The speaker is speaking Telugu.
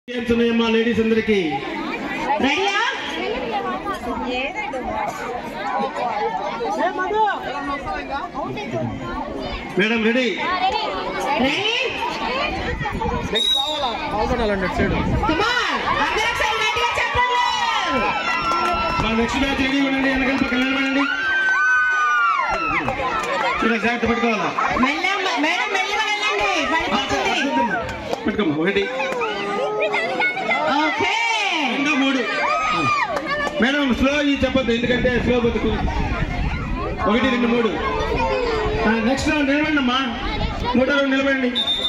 గేమ్స్ ఉన్నాయమ్మా లేడీస్ అందరికి రెడీయా మేడం రెడీ రెడీ నెక్స్ట్ కావాలా పాల్గొనాలండి అటు సైడ్ కమాన్ అందరూ ఒకసారి గట్టిగా చెప్పండి మా నెక్స్ట్ మ్యాచ్ రెడీ ఉండండి వెనకాల పక్కన నిలబడండి ఇక్కడ జాగ్రత్త పట్టుకోవాలా మెల్ల మేడం మెల్లగా వెళ్ళండి పడిపోతుంది పట్టుకోమ్మా ఒకటి ఓకే ఇంకా మూడు మేడం స్లో ఈ చెప్పొద్దు ఎందుకంటే స్లో బతుకు ఒకటి రెండు మూడు నెక్స్ట్ రౌండ్ నిలబండి అమ్మా మూడో రౌండ్ నిలబడండి